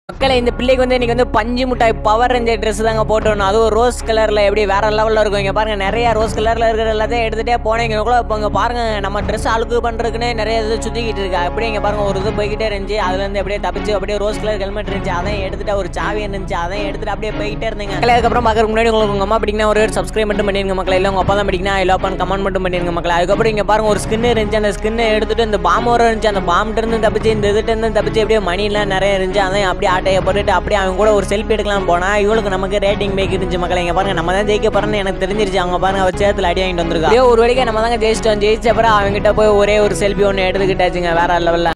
மக்களை இந்த பிள்ளைக்கு வந்து இன்னைக்கு வந்து பஞ்சு மிட்டாய் பவர் ரேஞ்சர் ட்ரெஸ் தாங்க போட்டோம் அதுவும் ரோஸ் கலர்ல எப்படி வேற லெவல்ல இருக்கும் இங்க பாருங்க நிறைய ரோஸ் கலர்ல இருக்கிற எல்லாத்தையும் எடுத்துட்டே போனீங்க கூட இப்போ இங்க பாருங்க நம்ம ட்ரெஸ் அழுக்கு பண்றதுக்குன்னு நிறைய இது சுத்திக்கிட்டு இருக்கு அப்படியே இங்க பாருங்க ஒரு இது போய்கிட்டே இருந்துச்சு அதுல இருந்து அப்படியே தப்பிச்சு அப்படியே ரோஸ் கலர் ஹெல்மெட் இருந்துச்சு அதையும் எடுத்துட்டு ஒரு சாவி இருந்துச்சு அதையும் எடுத்துட்டு அப்படியே போய்கிட்டே இருந்தீங்க மக்களே, அதுக்கப்புறம் பார்க்கறதுக்கு முன்னாடி உங்களுக்கு உங்க அம்மா பிடிக்கனா ஒரு சப்ஸ்கிரைப் மட்டும் பண்ணிருங்க மக்களே இல்ல உங்க அப்பா தான் பிடிக்கனா இல்ல அப்பா கமெண்ட் மட்டும் பண்ணிருங்க மக்களே அதுக்கப்புறம் இங்க பாருங்க ஒரு ஸ்கின் இருந்துச்சு அந்த ஸ்கின் எடுத்துட்டு இந்த பாம் வர இருந்துச்சு அந்த பாம்ல இருந்து தப்பிச்சு இந்த இதுல இருந்து தப்பிச்சு அப்படியே மணிலாம் நிறைய இருந்துச்சு அதையும் அப்படியே ஆட்டையை போட்டுட்டு அப்படியே அவங்க கூட ஒரு செல்ஃபி எடுக்கலாம் போனா இவளுக்கு நமக்கு ரேட்டிங் பேக் இருந்துச்சு மக்களே இங்க பாருங்க நம்ம தான் ஜெயிக்க போறோம்னு எனக்கு தெரிஞ்சிருச்சு அவங்க பாருங்க அவர் சேத்துல அடி வாங்கிட்டு வந்திருக்கா அப்படியே ஒரு வழிக்கு நம்ம தாங்க ஜெயிச்சிட்டோம் ஜெயிச்ச அப்புறம் அவங்க கிட்ட போய் ஒரே ஒரு செல்ஃபி ஒன்று எடுத்துக்கிட்டாச்சுங்க வேற லெவல்ல